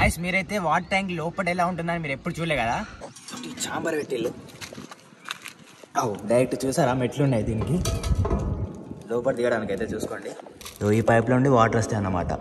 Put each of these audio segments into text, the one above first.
Guys మీరైతే water tank లోపల ఎలా ఉంటుందని మీరు ఎప్పుడు చూడలే కదా చాంబర్ పెట్టిల్లు డైరెక్ట్ చూసారా మెట్లు ఉన్నాయి దీనికి లోపల దిగడానికి అయితే చూసుకోండి ఇగో ఈ పైప్ నుండి వాటర్ వస్తాయి అన్నమాట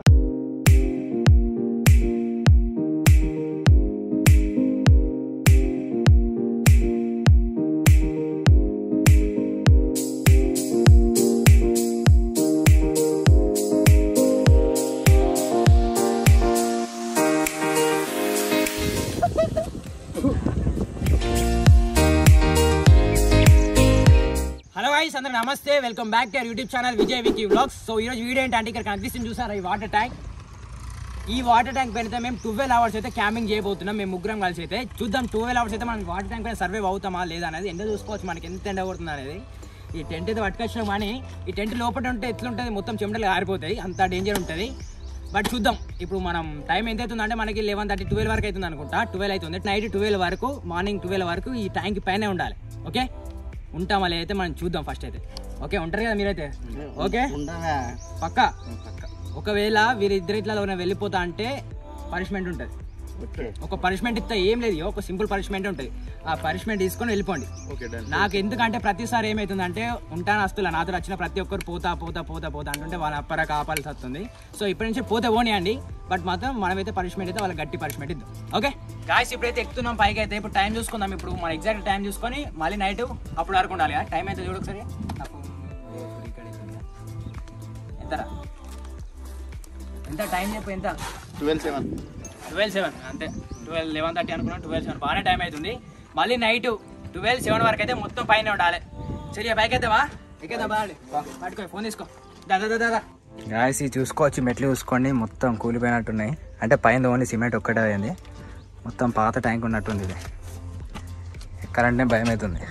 హలో గైస్ అందరూ నమస్తే welcome back to YouTube channel Vijay Vicky vlogs so ఈరోజు వీడియో ఏంటంటే ఇక్కడ కనిపిస్తుంది చూసారా ఈ వాటర్ ట్యాంక్ ఈ వాటర్ ట్యాంక్ పైన అయితే మేము ట్వెల్వ్ అవర్స్ అయితే క్యాంపింగ్ చేయబోతున్నాం మేము ముగ్గురం కలిసి అయితే చూద్దాం ట్వెల్వ్ అవర్స్ అయితే మనం వాటర్ ట్యాంక్ పైన సర్వే అవుతామా లేదా అనేది ఎండ చూసుకోవచ్చు మనకి ఎంత ఎండ కొడుతుంది అనేది ఈ టెంట్ అయితే పట్టుకొచ్చినాం కానీ ఈ టెంట్ లోపల ఉంటే ఎట్లుంటుంది మొత్తం చెమటలు ఆరిపోతాయి అంత డేంజర్ ఉంటుంది బట్ చూద్దాం ఇప్పుడు మనం టైం ఎంత అవుతుంది అంటే మనకి లెవెన్ థర్టీ ట్వెల్వ్ వరకు అవుతుంది అనుకుంటా ట్వెల్వ్ అవుతుంది నైట్ ట్వెల్వ్ వరకు మార్నింగ్ ట్వెల్వ్ వరకు ఈ ట్యాంక్ పైనే ఉండాలి ఓకే ఉంటామా అయితే మనం చూద్దాం ఫస్ట్ అయితే ఓకే ఉంటారు కదా మీరైతే ఓకే పక్క ఒకవేళ వీరిద్దరు ఇట్లా వెళ్ళిపోతా అంటే పనిష్మెంట్ ఉంటుంది ఒక పనిష్మెంట్ ఇస్తే ఏం లేదు ఒక సింపుల్ పనిష్మెంట్ ఉంటుంది ఆ పనిష్మెంట్ తీసుకొని వెళ్ళిపోండి నాకు ఎందుకంటే ప్రతిసారి ఏమవుతుందంటే ఉంటాను వస్తువులు నాతో వచ్చిన ప్రతి ఒక్కరు పోతా పోతా పోతా పోతా అంటుంటే వాళ్ళ అప్పర కాపాల్సి వస్తుంది సో ఇప్పటి నుంచి పోతే పోనీయండి బట్ మాత్రం మనమైతే పనిష్మెంట్ అయితే వాళ్ళకి గట్టి పనిష్మెంట్ ఇద్దాం ఓకే గాయస్ ఇప్పుడైతే ఎక్కుతున్నాం పైకి అయితే ఇప్పుడు టైం చూసుకుందాం ఇప్పుడు మన ఎగ్జాక్ట్ టైం చూసుకొని మళ్ళీ నైట్ అప్పుడు వరకు ఉండాలి కదా టైం అయితే చూడు ఒకసారి నాకు ఇక్కడ ఎంతరా ఎంత టైం చెప్పు ఎంత ట్వెల్వ్ సెవెన్ ట్వెల్వ్ సెవెన్ అంతే ట్వెల్వ్ లెవెన్ థర్టీ అనుకున్నాం ట్వెల్వ్ సెవెన్ బాగానే టైం అవుతుంది మళ్ళీ నైట్ ట్వెల్వ్ సెవెన్ వరకు అయితే మొత్తం పైన ఉండాలి సరే పైకి అయితే వా ఎక్కేదా బాగా పట్టుకో ఫోన్ తీసుకో దాదా దాదా గాయస్ చూసుకోవచ్చు మెట్లు చూసుకోండి మొత్తం కూలిపోయినట్టున్నాయి అంటే పైన ఓన్లీ సిమెంట్ ఒక్కటే అయింది మొత్తం పాత ట్యాంక్ ఉన్నట్టుంది ఇది ఎక్కడంటే భయం అవుతుంది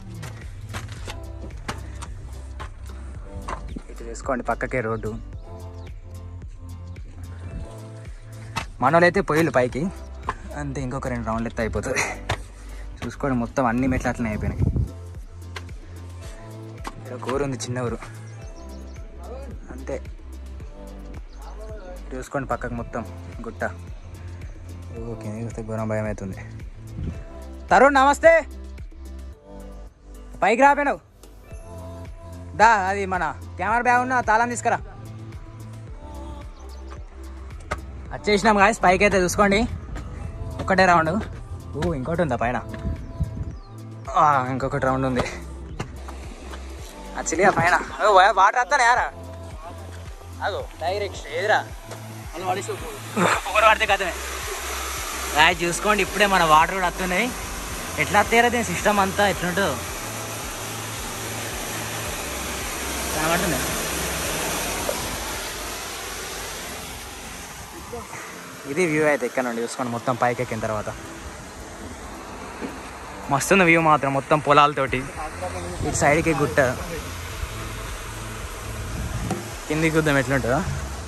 ఇటు చూసుకోండి పక్కకే రోడ్డు మనోళ్ళైతే పొయ్యిలు పైకి అంతే ఇంకొక రెండు రౌండ్లు ఎత్తే అయిపోతుంది చూసుకోండి మొత్తం అన్ని మెట్లు అట్లనే అయిపోయినాయి ఇక్కడ ఒక ఊరు ఉంది చిన్న ఊరు అంతే చూసుకోండి పక్కకు మొత్తం గుట్ట ఓకే చూస్తే ఘోరం భయం అవుతుంది తరుణ్ నమస్తే పైకి రాపోయినావు దా అది మన కెమెరా బ్యాగ్ ఉన్న తాళం తీసుకురా వచ్చేసినాం గాయస్ పైకి అయితే చూసుకోండి ఒక్కటే రౌండ్ ఓ ఇంకోటి ఉందా పైన ఆ, ఇంకొకటి రౌండ్ ఉంది యాక్చువల్లీ ఆ పైన ఓ, వా- వాటర్ వస్తాను యారా అగో డైరెక్ట్ ఎదురా పొగరు పడితే కథమే రాయ్ చూసుకోండి ఇప్పుడే మన వాటర్ కూడా వస్తున్నాయి ఎట్లా వస్తాయో దీని సిస్టమ్ అంతా ఎట్లుంటుందో కనబడుతుంది ఇది వ్యూ అయితే ఇక్కడ నుండి చూసుకోండి మొత్తం పైకి ఎక్కిన తర్వాత మస్తుంది వ్యూ మాత్రం మొత్తం పొలాలతోటి ఇటు సైడ్కి గుట్ట కిందికి చూద్దాం ఎట్లుంటుందో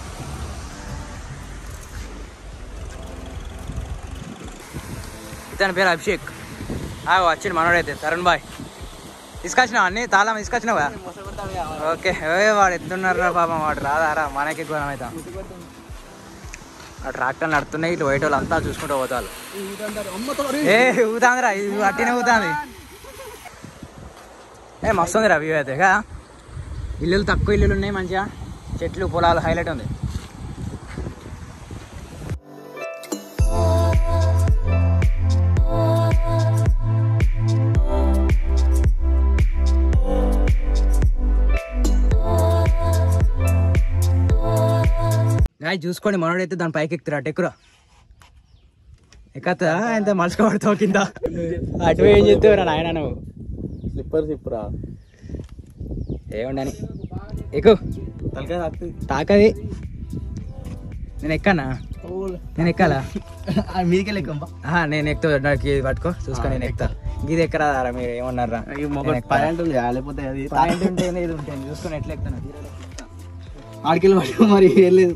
ఇతని పేరు అభిషేక్ ఆ వచ్చిండు మనోడైతే తరుణ్ బాయ్ తీసుకొచ్చినావు అన్ని తాళం తీసుకొచ్చినావా ఓకే ఏ వాడు ఎత్తున్నారు పాపం వాడు రాదారా మనకి ఘోరం అవుతా ఆ ట్రాక్టర్ నడుతున్నాయి ఇటు బయట వాళ్ళు అంతా చూసుకుంటూ పోతారు ఏ ఊతాందిరా ఇది అట్టినే ఊతాంది ఏ మస్తు ఉందిరా వ్యూ అయితే కా ఇల్లులు తక్కువ ఇల్లులు ఉన్నాయి మంచిగా చెట్లు పొలాలు హైలైట్ ఉంది గాయ చూసుకోండి మనోడైతే దాని పైకి ఎక్కుతురా టెక్కురా ఎక్కతా ఎంత మలుచుకోబడతావు కింద అటు ఏం చెప్తావురా నాయన నువ్వు స్లిప్పర్ స్లిప్పరా ఏముండని ఎక్కువ తలకాయ తాకుతుంది తాకది నేను ఎక్కనా నేను ఎక్కాలా మీదికి లెక్కమ్మా ఆహా, నేను ఎక్కుతా నాకు ఇది పట్టుకో చూసుకో నేను ఎక్కుతా ఇది ఎక్కరాదారా మీరు ఏమన్నారా నేను ఎక్కుతా. పాయింట్ ఉంది లేకపోతే అది పాయింట్ ఉంటే ఇది ఉంటుంది చూసుకొని ఎట్లా ఎక్కుతాను ఆడికెళ్ళి పట్టుకో మరి ఏం లేదు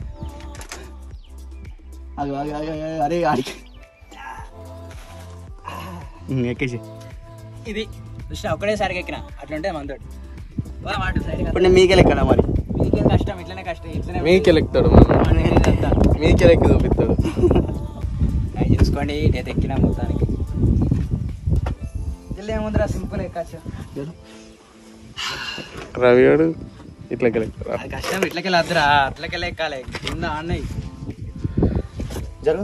ఆగు, ఆగు, ఆగు, ఆగు, అరే ఆడికి ఉమ్, ఎక్కేసి ఇది చూసిన ఒకటేసారికి ఎక్కిన అట్లుంటే మనతోటి పోదాం అటు సైడ్ ఇప్పుడు నేను మీకే లెక్కనా మరి మీకేం కష్టం ఇట్లనే కష్టం ఇట్లనే మీకే లెక్కుతాడు మన ఏరియా అంతా. మీకే లెక్క చూపిస్తాడు చూసుకోండి ఇటైతే ఎక్కినా మొత్తానికి ఇల్లు ఏముందిరా సింపుల్ ఎక్కచ్చు రవి గారు ఇట్లా కెళ్ళి అది కష్టం ఇట్లకెళ్ళి వద్దురా అట్లకెళ్ళి ఎక్కాలి కింద అన్నయ్య జరుగు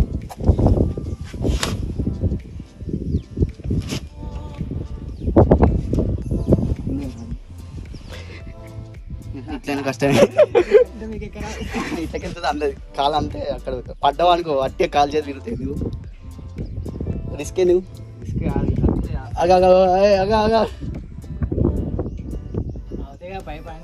ఇట్లైనా కష్టమే ఇట్లకెళ్తుంది అందది కాలు అంతే అక్కడ పడ్డావు అనుకో అట్టే కాలు చేతి తిరుగుతాయి నువ్వు రిస్కే నువ్వు అగా అగా అగా అగా పై పాయింట్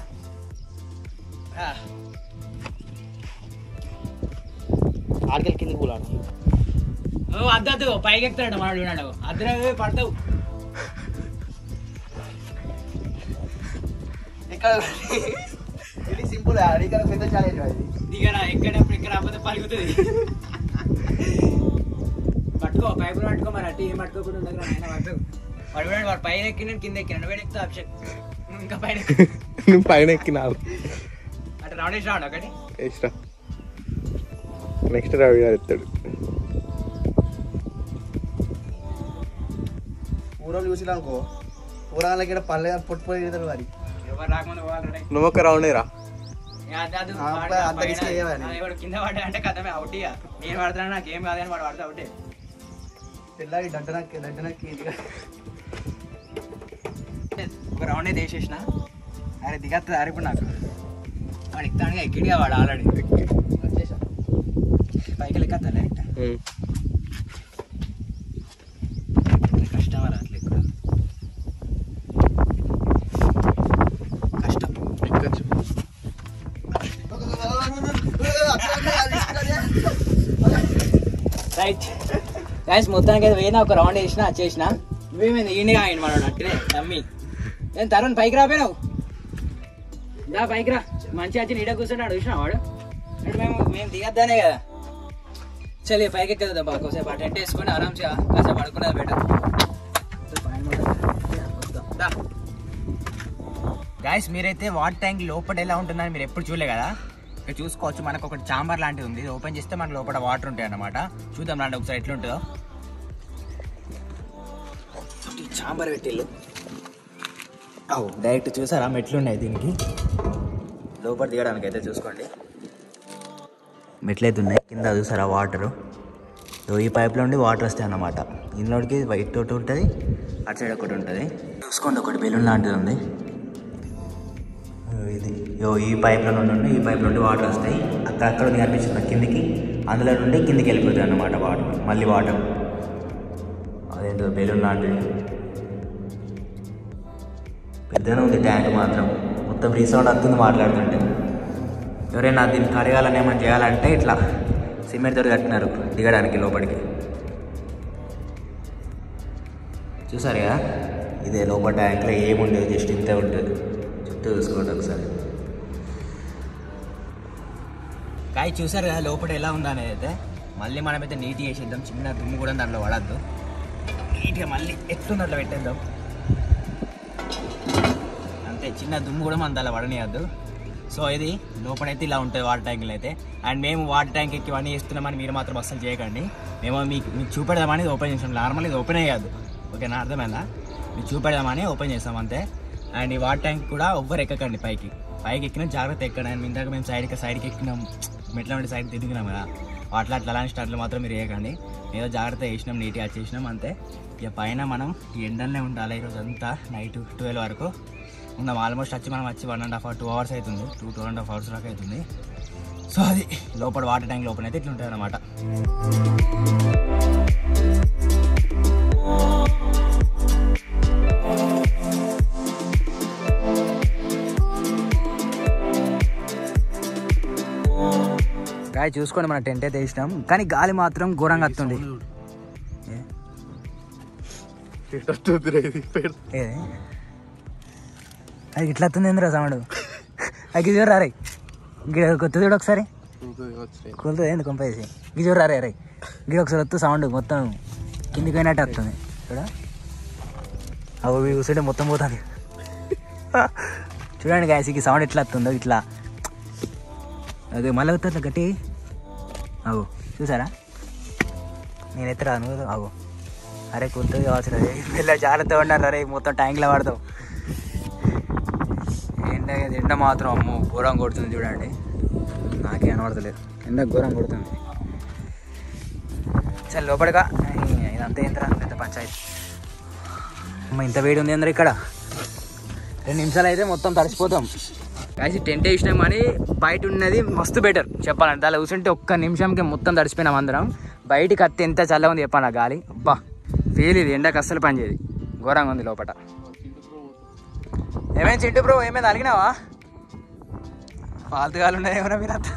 ఆడికెళ్ళి కిందకి పోలాడు అద్దద్దు పైకి ఎక్కుతాడు వాడు విన్నాడు అద్దరు పడతావు ఇక్కడ ఇది సింపుల్ ఇక్కడ పెద్ద ఛాలెంజ్ అది దిగరా ఎక్కడప్పుడు ఎక్కడ అవ్వదు పలుకుతుంది పట్టుకో పైపులు పట్టుకో మరి అట్టి ఏం పట్టుకోకుండా ఉండదు ఆయన పట్టుకో వాడు విన్నాడు వాడు పైన ఎక్కి నేను కింద ఎక్కినాడు వేడి ఎక్కుతా అభిషేక్ ఇంకా పైన ఎక్కు. నువ్వు పైన ఎక్కినావు అటు రౌండ్ వేసి రావడం ఒకటి ఇష్టం నెక్స్ట్ రవి గారు ఎత్తాడు ఊరోళ్ళు చూసినా అనుకో ఊరాలకి ఇక్కడ పల్లె పొట్టు పొడి తిరుగుతారు మరి ఎవరు రాకముందు పోవాలి రెడీ నువ్వు ఒక రౌండ్ రా ఆ, అంత risk చేయవని. వాడు కింద పడ్డా అంటే కథమే అవుట్ ఇక నేను పడుతున్నా నాకు ఏం కాదని వాడు పడితే అవుటే తెల్లారి దండనక్కి దండనక్కి ఇంటికి ఒక రౌండ్ అయితే వేసేసిన అరే దిగత్తది అరే ఇప్పుడు నాకు వాడు ఎక్కుతాడుగా ఎక్కిడిగా వాడు ఆల్రెడీ వచ్చేసా పైకి లెక్క డైరెక్ట్ కష్టం రా అట్లా ఎక్కువ కష్టం రైట్ గైస్ మొత్తానికి అయితే పోయినా ఒక రౌండ్ వేసిన వచ్చేసిన నువ్వేమైంది ఈయనగా ఆయన మనోడు అట్లే తమ్మి ఏం తరుణ్ పైకి రాపోయినావు దా పైకి రా మంచి వచ్చి నీడ కూర్చున్నాడు చూసినా వాడు అంటే మేము మేము దిగద్దానే కదా చలి పైకి ఎక్కదా బాగా కాసేపు ఆ టెంట్ వేసుకొని ఆరామ్గా కాసేపు పడుకున్నది బెటర్ గాయస్ మీరైతే వాటర్ ట్యాంక్ లోపల ఎలా ఉంటుందని మీరు ఎప్పుడు చూడలే కదా ఇక్కడ చూసుకోవచ్చు మనకు ఒకటి చాంబర్ లాంటిది ఉంది ఇది ఓపెన్ చేస్తే మనకు లోపల వాటర్ ఉంటాయి అన్నమాట చూద్దాం రండి ఒకసారి ఎట్లుంటుందో చాంబర్ పెట్టిల్లు డైరెక్ట్ చూసారా మెట్లు ఉన్నాయి దీనికి లోపల దిగడానికి అయితే చూసుకోండి మెట్లు అయితే ఉన్నాయి కింద చూసారా వాటరు ఈ పైప్లో నుండి వాటర్ వస్తాయి అన్నమాట ఇందులోకి వైట్ ఒకటి ఉంటుంది అటు సైడ్ ఒకటి ఉంటుంది చూసుకోండి ఒకటి బెలూన్ లాంటిది ఉంది ఇది యో ఈ పైప్లో నుండి ఈ పైప్ నుండి వాటర్ వస్తాయి అక్కడ అక్కడ ఉంది కనిపిస్తుంది కిందికి అందులో నుండి కిందికి వెళ్ళిపోతాయి అన్నమాట వాటర్ మళ్ళీ వాటర్ అదేంటో బెలూన్ లాంటిది పెద్దనే ఉంది ట్యాంక్ మాత్రం మొత్తం రీసౌండ్ వస్తుంది మాట్లాడుతుంటే ఎవరైనా దీన్ని కడగాలని ఏమైనా చేయాలంటే ఇట్లా సిమెంట్ తోటి కట్టినారు దిగడానికి లోపలికి చూసారు కదా ఇదే లోపల ట్యాంక్లో ఏముండేది జస్ట్ ఇంతే ఉంటుంది చుట్టూ చూసుకోండి ఒకసారి కాయ చూసారు కదా లోపల ఎలా ఉందా అనేది అయితే మళ్ళీ మనమైతే నీట్గా వేసేద్దాం చిన్న దుమ్ము కూడా దాంట్లో పడద్దు నీట్గా మళ్ళీ ఎట్లుంది అట్లా పెట్టేద్దాం అంతే చిన్న దుమ్ము కూడా మన దాంట్లో పడనియద్దు సో ఇది లోపలైతే ఇలా ఉంటుంది వాటర్ ట్యాంకులు అయితే అండ్ మేము వాటర్ ట్యాంక్ ఎక్కి ఇవన్నీ చేస్తున్నామని మీరు మాత్రం అస్సలు చేయకండి మేము మీకు మీకు చూపెడదామని ఇది ఓపెన్ చేసాం నార్మల్ ఇది ఓపెన్ అయ్యదు ఓకేనా అర్థమైందా మీకు చూపెడదామని ఓపెన్ చేస్తాం అంతే అండ్ ఈ వాటర్ ట్యాంక్ కూడా ఎవ్వరు ఎక్కకండి పైకి పైకి ఎక్కినా జాగ్రత్త ఎక్కండి అండ్ ఇందాక మేము సైడ్కి సైడ్కి ఎక్కినాం మెట్ల నుండి సైడ్ తిరిగినాం కదా అట్లా అట్లా అలాంటి స్టార్ట్లు మాత్రం మీరు వేయకండి ఏదో జాగ్రత్త వేసినాం నీట్గా చేసినాం అంతే ఇక పైన మనం ఈ ఎండలనే ఉండాలి ఈరోజు అంతా నైట్ ట్వెల్వ్ వరకు ఉన్నాం ఆల్మోస్ట్ వచ్చి మనం వచ్చి one and half hour two hours అవుతుంది two two and half hours దాకా అవుతుంది సో అది లోపల వాటర్ ట్యాంక్ లోపల అయితే ఇట్లా ఉంటుంది అనమాట గాయ చూసుకోండి మన టెంట్ అయితే వేసినాం కానీ గాలి మాత్రం ఘోరంగా వస్తుంది ఏ? ఏది అది ఇట్లా వస్తుంది ఏందిరా సౌండ్ అది గిజోరు రారే గిడ కొత్త చూడు ఒకసారి కొలుతుంది ఏంది కొంపేసి గిజోరు రారే రే గిడ ఒకసారి వస్తుంది సౌండ్ మొత్తం కిందికి పోయినట్టు వస్తుంది చూడ అవి చూస్తుంటే మొత్తం పోతుంది చూడండి గాయస్ ఈ సౌండ్ ఎట్లా వస్తుందో ఇట్లా అదే మళ్ళీ అవుతుంది గట్టి అవు చూసారా నేనైతే రాను ఆగు అరే కుదురుతుంది కావచ్చు రే పిల్ల జాగ్రత్తగా ఉన్నారు అరే మొత్తం ట్యాంక్లో పడతావు ఎండ ఎండ మాత్రం అమ్మో ఘోరం కొడుతుంది చూడండి నాకే కనబడతలేదు ఎండ ఘోరం కొడుతుంది సరే లోపలిగా ఇదంతా ఏంటరా పెద్ద పంచాయతీ అమ్మ ఇంత వేడి ఉంది అందరు ఇక్కడ రెండు నిమిషాలు అయితే మొత్తం తడిసిపోతాం కాసి టెంట్ వేసినాం కానీ బయట ఉన్నది మస్తు బెటర్ చెప్పాలంటే దాని కూర్చుంటే ఒక్క నిమిషంకి మొత్తం తడిసిపోయినాం అందరం బయటికి అత్తే ఎంత చల్లగా ఉంది చెప్పాను ఆ గాలి అబ్బా ఫీల్ ఇది ఎండకు అస్సలు పనిచేది ఘోరంగా ఉంది లోపల ఏమైంది చింటు బ్రో ఏమైంది అలిగినావా ఫాల్తుగాలు ఉన్నాయి ఏమన్నా మీరు అంతా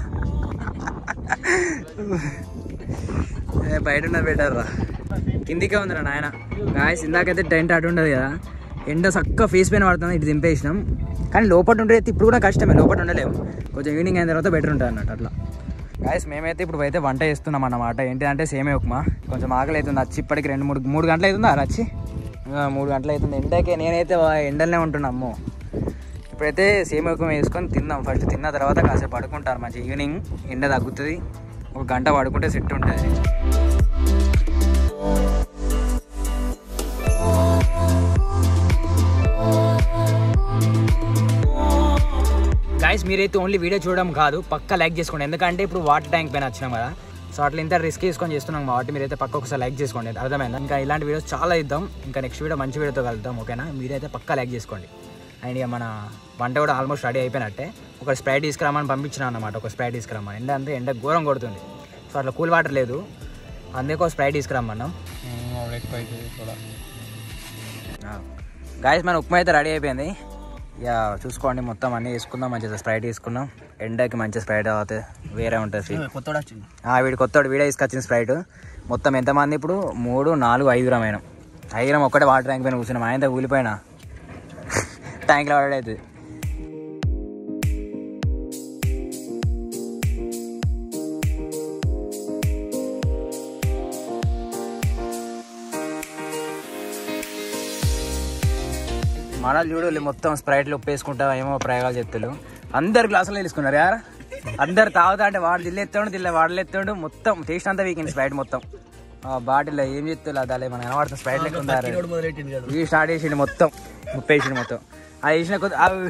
ఏ, బయట ఉన్నది బెటర్ రా కిందికే ఉందిరా నాయన గాయస్ ఇందాకైతే టెంట్ అటు ఉండదు కదా ఎండ చక్క ఫేస్ పైన పడుతుంది ఇటు దింపేసినాం కానీ లోపల ఉండే అయితే ఇప్పుడు కూడా కష్టమే లోపల ఉండలేము కొంచెం ఈవినింగ్ అయిన తర్వాత బెటర్ ఉంటుంది అన్నట్టు అట్లా గాయస్ మేమైతే ఇప్పుడు అయితే వంట చేస్తున్నాం అన్నమాట ఏంటంటే సేమే ఉప్మా కొంచెం ఆకలి అవుతుంది వచ్చి ఇప్పటికి రెండు మూడు మూడు గంటలు అవుతుందా వచ్చి ఆ, మూడు గంటలు అవుతుంది ఎండకే నేనైతే వా- ఎండలనే ఉంటున్నా అమ్మో ఇప్పుడైతే సేమ్ ఉప్మా వేసుకొని తిందాం ఫస్ట్ తిన్న తర్వాత కాసేపు పడుకుంటారు మంచి ఈవినింగ్ ఎండ తగ్గుతుంది ఒక గంట పడుకుంటే సెట్ ఉంటుంది గాయస్ మీరైతే ఓన్లీ వీడియో చూడడం కాదు పక్క లైక్ చేసుకోండి ఎందుకంటే ఇప్పుడు వాటర్ ట్యాంక్ పైన వచ్చినాం కదా సో అట్లా ఇంత రిస్క్ తీసుకొని చేస్తున్నాం కాబట్టి మీరైతే పక్క ఒకసారి లైక్ చేసుకోండి అర్థమైందా ఇంకా ఇలాంటి వీడియోస్ చాలా ఇద్దాం ఇంకా నెక్స్ట్ వీడియో మంచి వీడియోతో కలుద్దాం ఓకేనా మీరైతే పక్క లైక్ చేసుకోండి అండ్ ఇక మన వంట కూడా ఆల్మోస్ట్ రెడీ అయిపోయినట్టే ఒక స్ప్రైట్ తీసుకురామని పంపించిన అన్నమాట ఒక స్ప్రైట్ తీసుకురామని ఎండ అంతే ఎండ ఘోరం కొడుతుంది సో అట్లా కూల్ వాటర్ లేదు అందుకే ఒక స్ప్రైట్ తీసుకురమ్మన్నాం గాయస్ మన ఉప్మా అయితే రెడీ అయిపోయింది ఇక చూసుకోండి మొత్తం అన్నీ వేసుకుందాం మంచిగా స్ప్రైట్ తీసుకున్నాం ఎండకి మంచి స్ప్రైట్ అవుతుంది వేరే ఉంటుంది కొత్త వచ్చింది ఆ వీడి కొత్తవాడు వీడే తీసుకొచ్చిన స్ప్రైట్ మొత్తం ఎంతమంది ఇప్పుడు మూడు నాలుగు ఐదుగురం అయినాం ఐదుగురం ఒక్కటే వాటర్ ట్యాంక్ పైన కూర్చున్నాం ఆయన ఊలిపోయినా ట్యాంక్లో వాడైతుంది మన చూడు మొత్తం స్ప్రైట్లు ఉప్పేసుకుంటా ఏమో ప్రయోగాలు చెప్తారు అందరు గ్లాసులు తీసుకున్నారు యారా అందరు తాగుతా అంటే వాడు దిల్లెత్తాడు దిల్ల వాడలు ఎత్తాడు మొత్తం టేస్ట్ అంతా వీకింది స్ప్రైట్ మొత్తం ఆ బాటిల్లో ఏం చెప్తారు అదే మన కనబడుతుంది స్ప్రైట్ లెక్క ఉందారు మొదలెట్టింది కదా ఇవి స్టార్ట్ చేసిండు మొత్తం ముప్పై వేసిండు మొత్తం అది వేసిన కొద్ది అవి-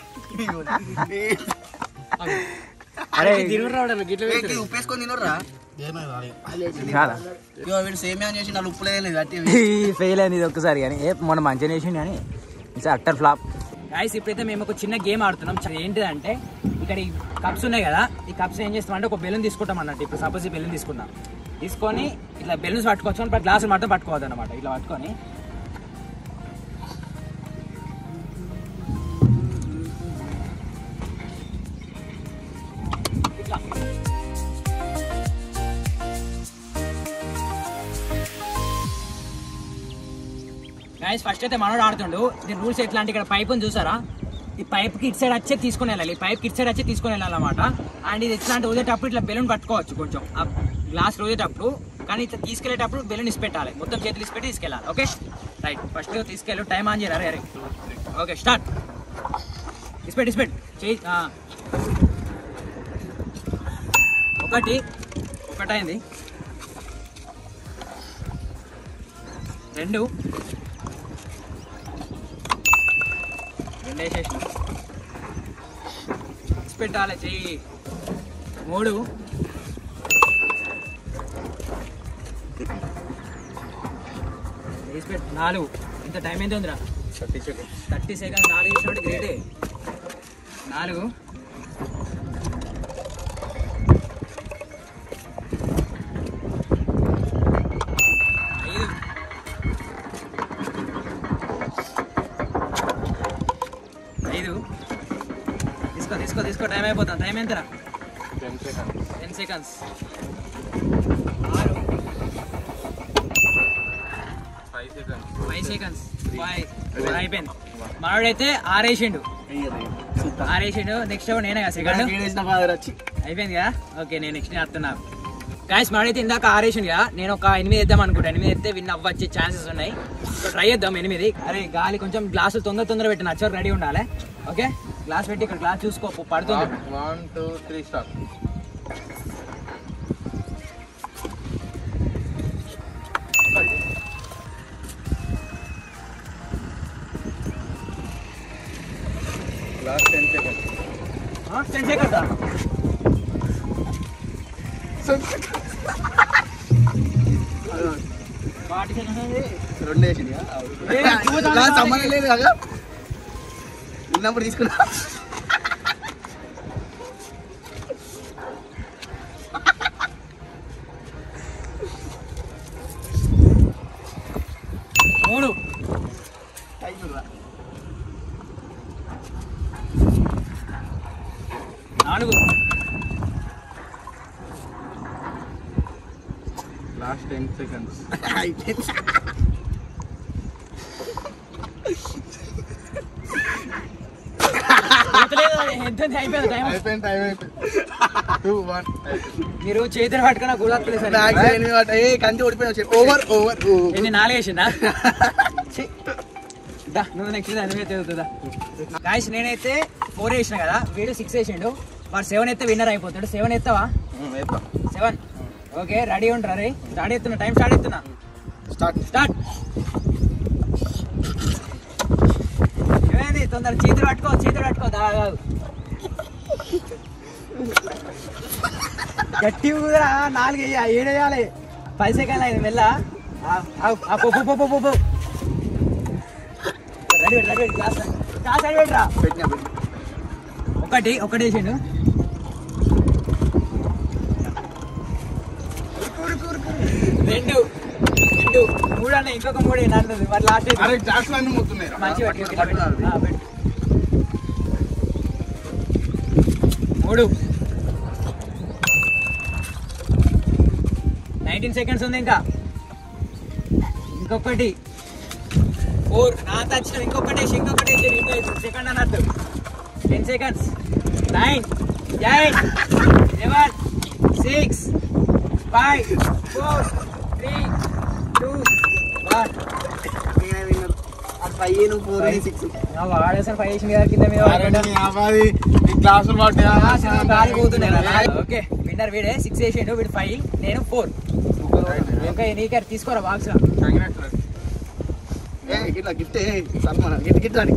అరే ఉప్పేసుకొని తినరా కాదా ఇగో వీడు సేమియా చేసి నాలుగు ఉప్పు లేదు కట్టి ఫెయిల్ అయింది ఇది ఒక్కసారి కానీ ఏ మొన్న మంచిగా వేసిండు కానీ ఈసారి అట్టర్ ఫ్లాప్ గాయస్ ఇప్పుడైతే మేము ఒక చిన్న గేమ్ ఆడుతున్నాం చ- ఏంటిదంటే ఇక్కడ ఈ కప్స్ ఉన్నాయి కదా ఈ కప్స్ ఏం చేస్తాం అంటే ఒక బెలూన్ తీసుకుంటాం అన్నట్టు ఇప్పుడు సపోజ్ ఈ బెలూన్ తీసుకున్నాం తీసుకొని ఇట్లా బెలూన్స్ పట్టుకోవచ్చు కానీ గ్లాసులు మాత్రం పట్టుకోవద్దు అనమాట ఇట్లా పట్టుకొని ఇట్లా గైస్ ఫస్ట్ అయితే మనోడు ఆడుతుండు దీని రూల్స్ ఎట్లా అంటే ఇక్కడ పైప్ చూసారా ఈ పైప్ కి ఇటు సైడ్ వచ్చే తీసుకొని వెళ్ళాలి ఈ పైప్ కి ఇటు సైడ్ వచ్చే తీసుకొని వెళ్ళాలన్నమాట అండ్ ఇది ఎట్లా అంటే ఊదేటప్పుడు ఇట్లా బెలూన్ పట్టుకోవచ్చు కొంచెం ఆ గ్లాస్ ఊదేటప్పుడు కానీ ఇట్లా తీసుకెళ్లేటప్పుడు బెలూన్ ఇసిపెట్టాలి మొత్తం చేతులు ఇసిపెట్టి తీసుకెళ్ళాలి ఓకే రైట్ ఫస్ట్ తీసుకెళ్ళు టైం ఆన్ చేయరా అరే ఓకే స్టార్ట్ ఇసిపెట్టి ఇసిపెట్టి చేయి ఆ. ఒకటి ఒకటైంది రెండు రెండు వేసేసిన పెట్టాలి చెయ్యి మూడు వేసి పెట్టు నాలుగు ఇంత టైం ఎంత ఉందిరా థర్టీ సెకండ్ థర్టీ సెకండ్ నాలుగు వేసినట్టు గ్రేటే నాలుగు ఐదు ఐదు తీసుకో తీసుకో తీసుకో టైం అయిపోతుంది టైం ఎంతరా టెన్ సెకండ్ టెన్ సెకండ్స్ ఆరు five second five seconds five అయిపోయింది మనోడైతే ఆరేసిండు ఆరేసిండు నెక్స్ట్ నేనే కదా సెకండ్ వేసిన ఫాదర్ వచ్చి అయిపోయింది కదా ఓకే నేను నెక్స్ట్ చేస్తున్నా గాయస్ మనైతే ఇందాక ఆరేసింది కదా నేను ఒక ఎనిమిది వేద్దాం అనుకుంటా ఎనిమిది వేస్తే విన్ అవ్వచ్చే ఛాన్సెస్ ఉన్నాయి సో ట్రై చేద్దాం ఎనిమిది అరే గాలి కొంచెం గ్లాసులు తొందర తొందర పెట్టి నచ్చరు రెడీ ఉండాలి ఓకే గ్లాస్ పెట్టి ఇక్కడ గ్లాస్ చూసుకో పడుతుంది one two three start last ten seconds ten seconds forty seconds రెండు వేసింది ఏ, చూద్దాం. సంబంధం లేదు కదా ఉన్నప్పుడు తీసుకున్నా మూడు నాలుగు లాస్ట్ టెన్ సెకండ్స్ గుర్తులేదు అది. ఎంత ఉంది? అయిపోయింది టైం అయిపోయింది టైం అయిపోయింది టూ వన్ మీరు చేతులు పట్టుకున్న గుర్తులేదు సార్ ఏ కంచి ఓడిపోయినా చెప్పు ఓవర్ ఓవర్ ఎన్ని నాలుగు వేసిందా ఛీ. దా నువ్వు నెక్స్ట్ నువ్వే చదువుతుందా గాయస్ నేనైతే ఫోర్ వేసిన కదా వీడు సిక్స్ వేసిండు వాడు సెవెన్ ఎత్తే విన్నర్ అయిపోతాడు సెవెన్ ఎత్తావా వేద్దాం సెవెన్ ఓకే రెడీ ఉంటారా రే స్టార్ట్ ఎత్తున్నా టైం స్టార్ట్ ఎత్తున్నా స్టార్ట్ స్టార్ట్ ఏమైంది తొందర చేతులు పట్టుకో చేతులు పట్టుకో దా కాదు. గట్టి కుదరా నాలుగు వేయ ఏడు వేయాలి పది సెకండ్లు అయింది మెల్ల ready ready ready glass glass ready పెట్టరా పెట్టినా ఒకటి ఒకటి వేసిండు రెండు రెండు మూడు అన్న ఇంకొక మూడు నన్నది మరి లాస్ట్ అరే గ్లాసులు అన్ని ముట్టున్నాయి మంచి పెట్టు ఇట్లా పెట్టు. ఆ, పెట్టు. మూడు నైన్టీన్ సెకండ్స్ ఉంది ఇంకా ఇంకొకటి ఫోర్ నా వచ్చిన ఇంకొకటి వేసి ఇంకొకటి వేసి సెకండ్ అన్నట్టు ten seconds nine eight seven six five four three two one నేనే విన్నర్ అది ఫైవ్ నువ్వు ఫోర్ సిక్స్ వాడేసారి ఫైవ్ వేసింది కదా కింద మీద పడ్డా. యాభై ఈ గ్లాసులు పట్టే ఓకే విన్నర్ వీడే సిక్స్ వేసిండు వీడు ఫైవ్ నేను ఫోర్ ఇంకా నీకే తీసుకోరా బాక్స్ ఏ ఇట్లా గిఫ్ట్ సన్మానం గిట్ గిట్ అని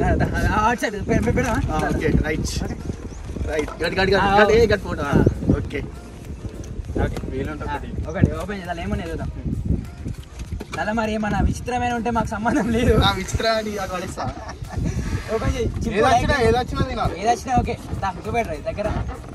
ఓకే రైట్ రైట్ గట్ గట్ గట్ గట్ ఏ గట్ ఫోటో ఓకే వీలుంటుంది ఒకటి ఓపెన్ చేద్దాం ఏమన్నా చూద్దాం అలా మరి ఏమన్నా విచిత్రమైన ఉంటే మాకు సంబంధం లేదు ఆ విచిత్రాన్ని అది పడేస్తా ఓపెన్ చేయి చిప్పు ఏది వచ్చినా like- ఏది వచ్చినా తినాలి ఏది వచ్చినా ఓకే దా చూపెట్టరా ఇది దగ్గర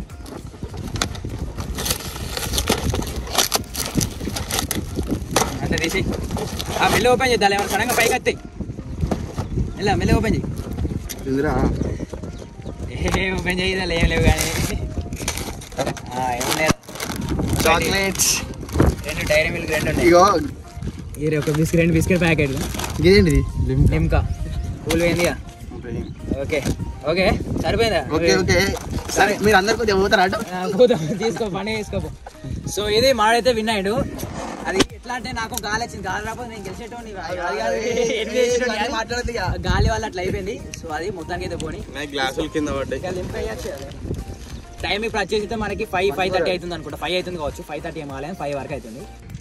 అంటే తీసి ఆ మెల్ల ఓపెన్ చేద్దాం ఏమన్నా సడన్గా పైకి వస్తాయి మెల్ల మెల్ల ఓపెన్ చేయి ఇందిరా ఏ ఓపెన్ చేయదా ఏం లేవు కానీ ఆ, ఏమున్నాయి చాక్లెట్స్ రెండు డైరీ మిల్క్ రెండు ఉన్నాయి ఇగో ఈ ఒక బిస్కెట్ రెండు బిస్కెట్ ప్యాకెట్లు ఇదేంటిది నిమ్కా కూల్ పోయిందిగా ఓకే ఓకే సరిపోయిందా ఓకే ఓకే సరే మీరు అందరు కొద్దిగా పోతారా అటు ఆ, పోదాం తీసుకో పని తీసుకోపో సో ఇది మాడైతే విన్నాడు అది ఎట్లా అంటే నాకు గాలి వచ్చింది గాలి రాకపోతే నేను గెలిచేటోని అది కాదు, ఎనిమిది వేసేటోని కాదు. మాట్లాడదు ఇక. గాలి వల్ల అట్లా అయిపోయింది సో అది మొత్తానికి అయితే పోని గ్లాసులు కింద పడ్డాయి ఇక లింక్ అయ్యచ్చు టైం ఇప్పుడు వచ్చేసి అయితే మనకి ఫైవ్ ఫైవ్ థర్టీ అవుతుంది అనుకుంటా ఫైవ్ అవుతుంది కావచ్చు ఫైవ్ థర్టీ ఏం కాలేదు ఫైవ్ వరకు అవుతుంది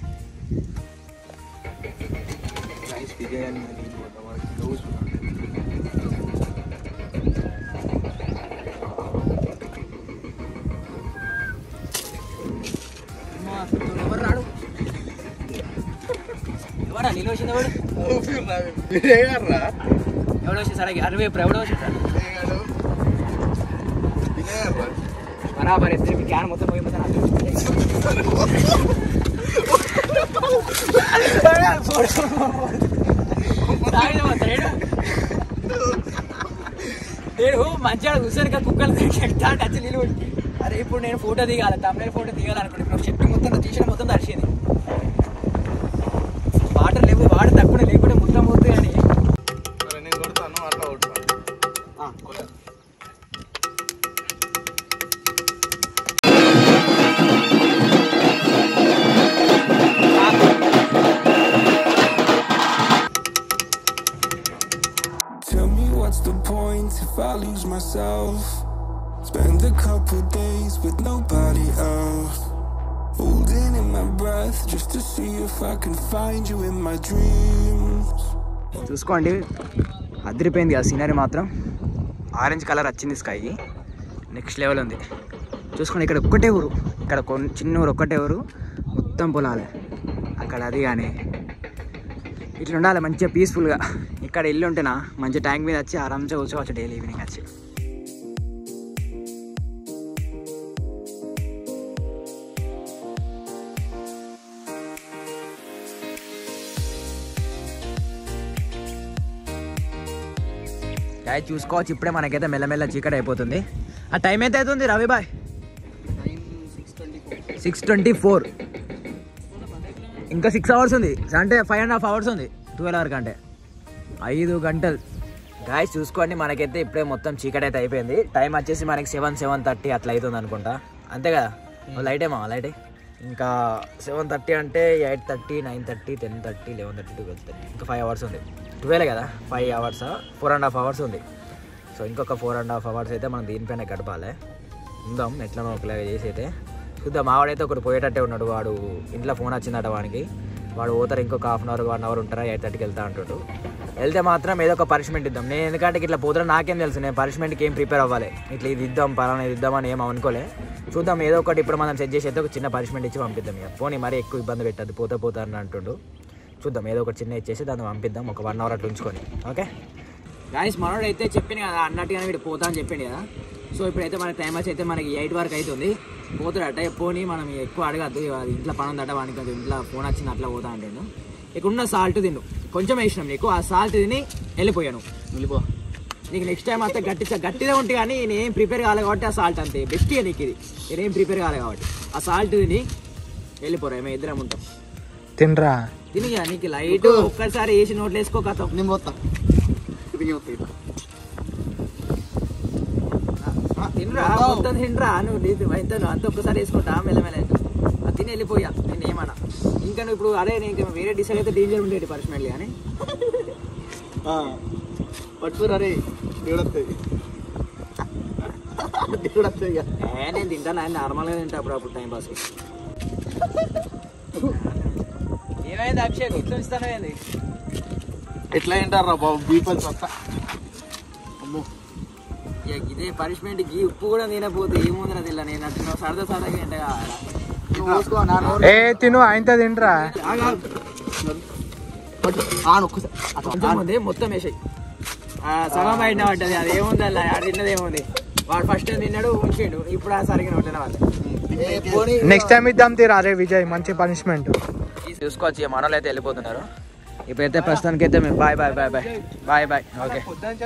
అమ్మా, ఎవరు రాడు ఎవరా నీళ్ళు వచ్చింది ఎవడు ఎవడు వచ్చి సరే అరవై ఇప్పుడు ఎవడో వచ్చి బరాబర్ ఇద్దరికి క్యాన్ మొత్తం పోయిపోతాను నేను మంచిగా కూర్చొని కుక్కలు ఎట్లా టచ్ నీళ్ళు కొట్టి, అరే ఇప్పుడు నేను ఫోటో దిగాలి తమిళ ఫోటో దిగాలనుకుంటే ఇప్పుడు చెట్టు మొత్తం తీసిన మొత్తం తడిచింది వాటర్ లేవు వాటర్ తక్కువ లేకుంటే మొత్తం పోతుంది అని నేను కొడతాను అట్లా కొడతాను Tell me what's the point if I lose myself? Spend a couple days with nobody else. Holding in my breath just to see if I can find you in my dreams. చూసుకోండి అదిరిపోయింది ఆ scenery మాత్రం orange colour వచ్చింది sky next level ఉంది చూసుకోండి ఇక్కడ ఒక్కటే ఊరు ఇక్కడ కొన్ని చిన్న ఊరు ఒక్కటే ఊరు మొత్తం పొలాలే అక్కడ అది కానీ ఇట్లా ఉండాలి మంచిగా పీస్ఫుల్గా ఇక్కడ ఇల్లు ఉంటేనా మంచి ట్యాంక్ మీద వచ్చి ఆరామ్సే కూర్చోవచ్చు డైలీ ఈవినింగ్ వచ్చి గాయ చూసుకోవచ్చు ఇప్పుడే మనకైతే మెల్లమెల్ల చీకటి అయిపోతుంది ఆ టైం ఎంత అవుతుంది రవి బాయ్ సిక్స్ ట్వంటీ ఫోర్ ఇంకా సిక్స్ అవర్స్ ఉంది అంటే ఫైవ్ అండ్ హాఫ్ అవర్స్ ఉంది ట్వెల్వ్ అవర్ కంటే ఐదు గంటలు గాయస్ చూసుకోండి మనకైతే ఇప్పుడే మొత్తం చీకటి అయితే అయిపోయింది టైం వచ్చేసి మనకి సెవెన్ సెవెన్ థర్టీ అట్లా అవుతుంది అనుకుంటా అంతే కదా లైట్ ఏమా లైట్ ఇంకా సెవెన్ థర్టీ అంటే eight thirty nine thirty ten thirty eleven thirty twelve thirty ఇంకా ఫైవ్ అవర్స్ ఉంది ట్వెల్వ్ కదా five hours four and half hours ఉంది సో ఇంకొక ఫోర్ అండ్ హాఫ్ అవర్స్ అయితే మనం దీనిపైన గడపాలి ఉందాం ఎట్లా ఒకలాగా చేసి అయితే చూద్దాం మావాడైతే ఒకటి పోయేటట్టే ఉన్నాడు వాడు ఇంట్లో ఫోన్ వచ్చిందట వానికి వాడు పోతారు ఇంకొక half an hour one hour ఉంటారా ఎయిట్ థర్టీకి వెళ్తా అంటాడు వెళ్తే మాత్రం ఏదో ఒక పనిష్మెంట్ ఇద్దాం నేను ఎందుకంటే ఇట్లా పోతున్నా నాకేం తెలుసు నేను పనిష్మెంట్కి ఏం ప్రిపేర్ అవ్వాలి ఇట్లా ఇది ఇద్దాం పలానా ఇది ఇద్దామని ఏం అనుకోలే చూద్దాం ఏదో ఒకటి ఇప్పుడు మనం సెట్ చేసి అయితే ఒక చిన్న పనిష్మెంట్ ఇచ్చి పంపిద్దాం ఇక పోనీ మరీ ఎక్కువ ఇబ్బంది పెట్టద్దు పోతే పోతా అని అంటుండు చూద్దాం ఏదో ఒకటి చిన్న ఇచ్చేసి దాన్ని పంపిద్దాం ఒక వన్ అవర్ అట్లా ఉంచుకొని ఓకే గాయస్ మనోడు అయితే చెప్పింది కదా అన్నట్టుగానే వీడు పోతా అని చెప్పింది కదా సో ఇప్పుడైతే మన టైం వచ్చి అయితే మనకి ఎయిట్ వరకు అవుతుంది పోతాడట పోనీ మనం ఎక్కువ అడగద్దు అది ఇంట్లో పని ఉందట వానికి కొంచెం ఇంట్లో ఫోన్ వచ్చింది అట్లా పోతా అంటాడు ఇక్కడ ఉన్న సాల్ట్ తిన్ను కొంచెం వేసినాం నీకు ఆ సాల్ట్ తిని వెళ్ళిపోయాను వెళ్ళిపో నీకు నెక్స్ట్ టైం అంతా గట్టి గట్టిగా ఉంటుంది కానీ నేనేం ప్రిపేర్ కాలే కాబట్టి ఆ సాల్ట్ అంతే బెస్ట్ నీకు ఇది నేనేం ప్రిపేర్ కాలే కాబట్టి ఆ సాల్ట్ తిని వెళ్ళిపోరా మేము ఇద్దరం ఉంటాం తినరా తిని ఇక నీకు లైట్ ఒక్కసారి వేసి నోట్లు వేసుకో కథం నేను పోతా తిరిగి పోతా ఇటు. తినరా మొత్తం తినరా నువ్వు నీది అయితే నువ్వు అంత ఒక్కసారి వేసుకుంటా మెల్లమెల్ల అది తిని వెళ్ళిపోయా నేను ఏమన్నా ఇంకా నువ్వు ఇప్పుడు అరే నేను ఇంకా వేరే డిసైడ్ అయితే డేంజర్ ఉండేది పర్సనల్ కానీ ఆ, పట్టుకురా రే దేవుడొస్తాయి దేవుడొస్తాయి ఇక ఏ నేను తింటాను ఆయన నార్మల్గా తింటా అప్పుడు అప్పుడు టైం పాస్కి ఏమైంది అక్షయ్ ఇట్లా ఇస్తాను ఏంది ఎట్లా తింటారా బాబు బీపల్స్ వస్తా అమ్మో ఇక ఇదే పనిష్మెంట్ గీ ఉప్పు కూడా తినపోతే ఏముందిరా తెల్ల నేను అట్లా సరదా సరదాగా తింటగా నువ్వు పోసుకో నా నోరు ఏ తిను ఆయనతో తినరా పట్టు ఆ ఒక్కసారి అట్లా కొంచెం ఉంది మొత్తం వేసాయి సగం బయట పడ్డది అది ఏముంది అలా ఆడ తిన్నది ఏముంది వాడు ఫస్ట్ తిన్నాడు ఉంచిండు ఇప్పుడు ఆ సరిగిన ఉంటున్న వాళ్ళు ఏ, పోనీ నెక్స్ట్ టైం ఇద్దాం తీరా అరే విజయ్ మంచి పనిష్మెంట్ చూసుకోవచ్చు ఇక మనోళ్ళు అయితే వెళ్ళిపోతున్నారు ఇప్పుడైతే ప్రస్తుతానికి అయితే మేము bye bye bye bye bye bye okay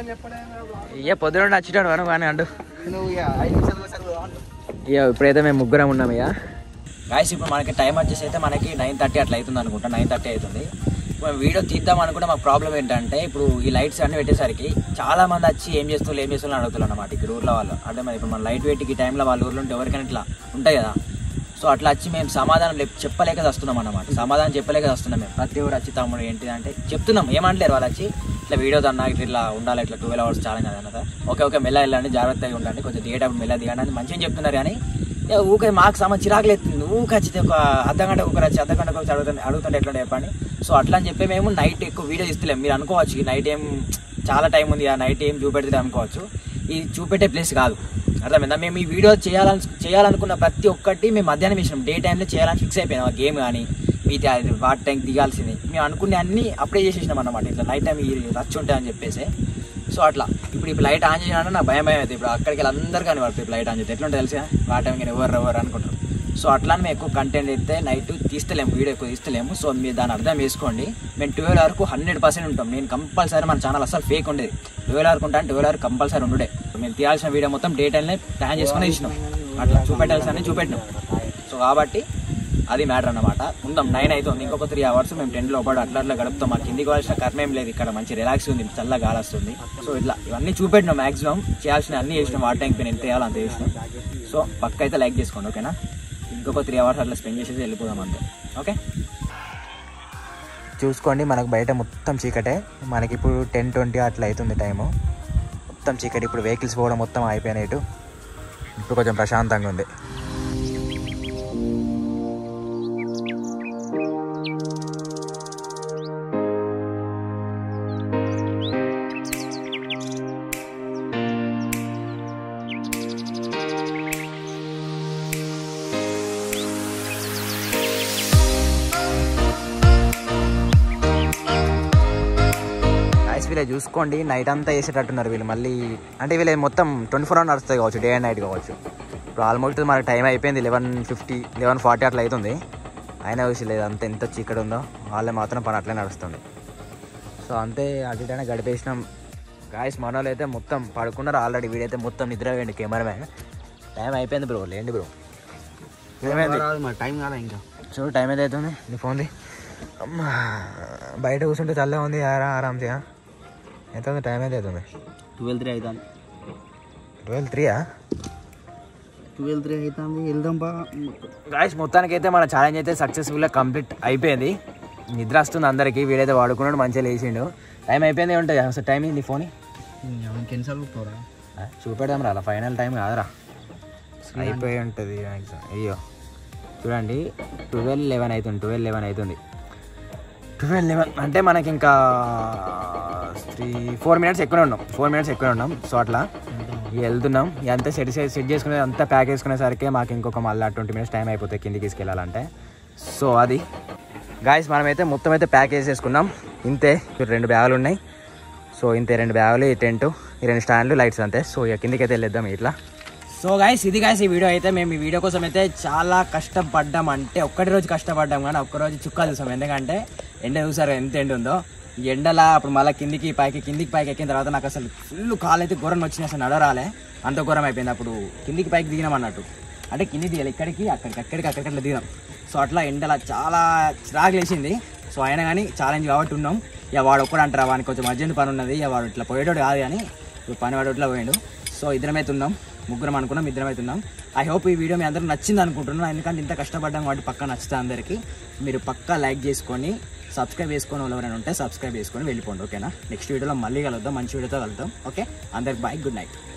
ఇక పొద్దున వచ్చినాడు మనం కానీ అండు నువ్వు ఇక ఐదు నిమిషాలు ఒకసారి పోదాం అంటు. ఇక ఇప్పుడైతే మేము ముగ్గురం ఉన్నాం ఇక గాయస్ ఇప్పుడు మనకి టైం వచ్చేసి అయితే మనకి నైన్ థర్టీ అట్లా అవుతుంది అనుకుంటా నైన్ థర్టీ అవుతుంది మనం వీడియో తీద్దాం అనుకుంటే మాకు ప్రాబ్లం ఏంటంటే ఇప్పుడు ఈ లైట్స్ అన్ని పెట్టేసరికి చాలా మంది వచ్చి ఏం చేస్తున్నారు ఏం చేస్తున్నారు అడుగుతున్నారు అన్నమాట ఇక్కడ ఊర్లో వాళ్ళు అంటే మరి ఇప్పుడు మన లైట్ వెయిట్ ఈ టైంలో వాళ్ళ ఊర్లో ఉంటే ఎవరికైనా ఇట్లా ఉంటాయి కదా సో అట్లా వచ్చి మేము సమాధానం లేప్- చెప్పలేక వస్తున్నాం అన్నమాట సమాధానం చెప్పలేక వస్తున్నాం మేము ప్రతి ఒక్కరు వచ్చి తమ్ముడు ఏంటి అంటే చెప్తున్నాం ఏమంటలేరు వాళ్ళు వచ్చి ఇట్లా వీడియో అన్నా ఇట్లా ఇట్లా ఉండాలి ఇట్లా ట్వెల్వ్ అవర్స్ చాలా కదా అన్నదా ఓకే ఓకే మెల్ల వెళ్ళండి జాగ్రత్తగా ఉండండి కొంచెం దిగేటప్పుడు మెల్ల దిగండి అని మంచిగా చెప్తున్నారు కానీ ఇక ఊకే మాకు సమ చిరాకులు ఎత్తుంది ఊకే వచ్చి ఒక అర్ధ గంట ఒకరు వచ్చి అర్ధ గంట ఒకరు అడుగుతుంటే అడుగుతుంటే ఎట్లా చెప్పండి సో అట్లా అని చెప్పి మేము నైట్ ఎక్కువ వీడియో ఇస్తలేము మీరు అనుకోవచ్చు నైట్ ఏం చాలా టైం ఉంది ఆ నైట్ ఏం చూపెడితే అనుకోవచ్చు ఇది చూపెట్టే ప్లేస్ కాదు అర్థమైందా మేము ఈ వీడియో చేయాలని చేయాలనుకున్న ప్రతి ఒక్కటి మేము మధ్యాహ్నం వేసినాం డే టైంలో చేయాలని ఫిక్స్ అయిపోయినాం ఆ గేమ్ కానీ మిగతా అది వాటి టైంకి దిగాల్సింది మేము అనుకునే అన్ని అప్పుడే చేసేసినాం అన్నమాట ఇట్లా నైట్ టైం ఈ రచ్ ఉంటాయని చెప్పేసి సో అట్లా ఇప్పుడు ఇప్పుడు లైట్ ఆన్ చేసినా నాకు భయం భయం అవుతుంది ఇప్పుడు అక్కడికి వెళ్ళి అందరు కానీ పడుతుంది ఇప్పుడు లైట్ ఆన్ చేస్తే ఎట్లుంటే తెలుసా ఆ టైం కానీ ఎవరు ఎవరు అనుకుంటారు సో అట్లా మేము ఎక్కువ కంటెంట్ అయితే నైట్ తీస్తలేము వీడియో ఎక్కువ తీస్తలేము సో మీరు దాన్ని అర్థం చేసుకోండి మేము ట్వెల్వ్ వరకు హండ్రెడ్ పర్సెంట్ ఉంటాం నేను కంపల్సరీ మన ఛానల్ అసలు ఫేక్ ఉండేది ట్వెల్వ్ వరకు ఉంటాను ట్వెల్వ్ వరకు కంపల్సరీ ఉండే మేము తీయాల్సిన వీడియో మొత్తం డే టైంలో ప్లాన్ చేసుకుని ఇచ్చినాం అట్లా చూపెట్టాల్సిన చూపెట్టినాం సో కాబట్టి అది మ్యాటర్ అన్నమాట ఉందాం నైన్ అవుతుంది ఇంకొక త్రీ అవర్స్ మేము టెన్ లో పడి అట్లా అట్లా గడుపుతాం మాకు కిందికి కావాల్సిన కర్మ ఏం లేదు ఇక్కడ మంచి రిలాక్స్ ఉంది చల్లగా గాలి వస్తుంది సో ఇట్లా ఇవన్నీ చూపెట్టినాం మాక్సిమం చేయాల్సిన అన్ని చేసినాం వాటి టైం పైన ఎంత చేయాలో అంత చేసినాం సో పక్క అయితే లైక్ చేసుకోండి ఓకేనా ఇంకొక త్రీ అవర్స్ అట్లా స్పెండ్ చేసేసి వెళ్ళిపోదాం అంతే ఓకే చూసుకోండి మనకు బయట మొత్తం చీకటే మనకి ఇప్పుడు టెన్ ట్వంటీ అట్లా అవుతుంది టైము మొత్తం చీకటి ఇప్పుడు వెహికల్స్ పోవడం మొత్తం అయిపోయినాయి ఇటు ఇప్పుడు కొంచెం ప్రశాంతంగా ఉంది వీళ్ళు చూసుకోండి నైట్ అంతా వేసేటట్టున్నారు వీళ్ళు మళ్ళీ అంటే వీళ్ళు మొత్తం ట్వంటీ ఫోర్ అవర్ నడుస్తుంది కావచ్చు డే అండ్ నైట్ కావచ్చు ఇప్పుడు ఆల్మోస్ట్ మనకు టైం అయిపోయింది లెవెన్ ఫిఫ్టీ లెవెన్ ఫార్టీ అట్లా అవుతుంది అయినా చూసి లేదు అంత ఎంత చీకటి ఉందో వాళ్ళే మాత్రం పని అట్లే నడుస్తుంది సో అంతే అటు ఇటైనా గడిపేసినాం గాయస్ మన వాళ్ళు అయితే మొత్తం పడుకున్నారు ఆల్రెడీ వీడైతే మొత్తం నిద్ర వేయండి కెమెరామ్యాన్ టైం అయిపోయింది బ్రో లేండి బ్రో ఏమైంది మరి టైం కాలే ఇంకా చూడు టైం అయితే అవుతుంది నీ ఫోన్ది అమ్మా బయట కూర్చుంటే చల్లగా ఉంది ఆరా ఆరామ్సే ఎంత ఉంది టైం అయితే అవుతుంది ట్వెల్వ్ త్రీ అవుతుంది ట్వెల్వ్ త్రీయా ట్వెల్వ్ త్రీ అవుతుంది వెళ్దాం బా గాయస్ మొత్తానికి అయితే మన ఛాలెంజ్ అయితే సక్సెస్ఫుల్గా కంప్లీట్ అయిపోయింది నిద్ర వస్తుంది అందరికీ వీడైతే వాడుకున్నాడు మంచిగా లేచిండు టైం అయిపోయింది ఉంటుంది అసలు టైం నీ ఫోన్ ఇంకెన్నిసార్లు పోరా చూపెడదాం రా ఫైనల్ టైం కాదురా అయిపోయి ఉంటుంది మ్యాక్సిమం అయ్యో చూడండి ట్వెల్వ్ లెవెన్ అవుతుంది ట్వెల్వ్ లెవెన్ అవుతుంది ట్వెల్వ్ లెవెన్ అంటే మనకి ఇంకా త్రీ ఫోర్ మినిట్స్ ఎక్కువనే ఉన్నాం ఫోర్ మినిట్స్ ఎక్కువనే ఉన్నాం సో అట్లా ఇక వెళ్తున్నాం ఇక అంతా సెట్ సెట్ చేసుకునే అంతా ప్యాక్ చేసుకునేసరికి మాకు ఇంకొక మళ్ళీ ట్వంటీ మినిట్స్ టైం అయిపోతుంది కిందికి తీసుకెళ్ళాలంటే సో అది గాయస్ మనమైతే మొత్తం అయితే ప్యాక్ చేసేసుకున్నాం ఇంతే ఇప్పుడు రెండు బ్యాగులు ఉన్నాయి సో ఇంతే రెండు బ్యాగులు ఈ టెంట్ ఈ రెండు స్టాండ్లు లైట్స్ అంతే సో ఇక కిందికి అయితే వెళ్ళేద్దాం ఇట్లా సో గాయస్ ఇది గాయస్ ఈ వీడియో అయితే మేము ఈ వీడియో కోసం అయితే చాలా కష్టపడ్డాం అంటే ఒక్కటి రోజు కష్టపడ్డాం కానీ ఒక్క రోజు చుక్కాలు చూసాం ఎందుకంటే ఎండ చూసారు ఎంత ఎండ ఉందో ఈ ఎండలా అప్పుడు మళ్ళీ కిందికి పైకి కిందికి పైకి ఎక్కిన తర్వాత నాకు అసలు ఫుల్ కాలు అయితే ఘోరం వచ్చినాయి అసలు నడవరాలే అంత ఘోరం అయిపోయింది అప్పుడు కిందికి పైకి దిగినాం అన్నట్టు అంటే కిందికి దిగాలి ఇక్కడికి అక్కడికి అక్కడికి అక్కడికి అట్లా దిగాం సో అట్లా ఎండలా చాలా చిరాకు లేచింది సో అయినా కానీ ఛాలెంజ్ కాబట్టి ఉన్నాం ఇక వాడు ఒక్కడు అంటారా వానికి కొంచెం అర్జెంట్ పని ఉన్నది ఇక వాడు ఇట్లా పోయేటోడు కాదు కానీ ఇప్పుడు పని వాడు ఇట్లా పోయాడు సో ఇద్దరమైతే ఉన్నాం ముగ్గురం అనుకున్నాం ఇద్దరమైతే ఉన్నాం ఐ హోప్ ఈ వీడియో మీ అందరికి నచ్చింది అనుకుంటున్నాను ఎందుకంటే ఇంత కష్టపడ్డాం వాటి పక్క నచ్చుతా అందరికీ మీరు పక్కా లైక్ చేసుకొని సబ్స్క్రైబ్ చేసుకొని వాళ్ళు ఎవరైనా ఉంటే సబ్స్క్రైబ్ చేసుకొని వెళ్ళిపోండి ఓకేనా నెక్స్ట్ వీడియోలో మళ్ళీ కలుద్దాం మంచి వీడియోతో కలుద్దాం ఓకే అందరికి బాయ్ గుడ్ నైట్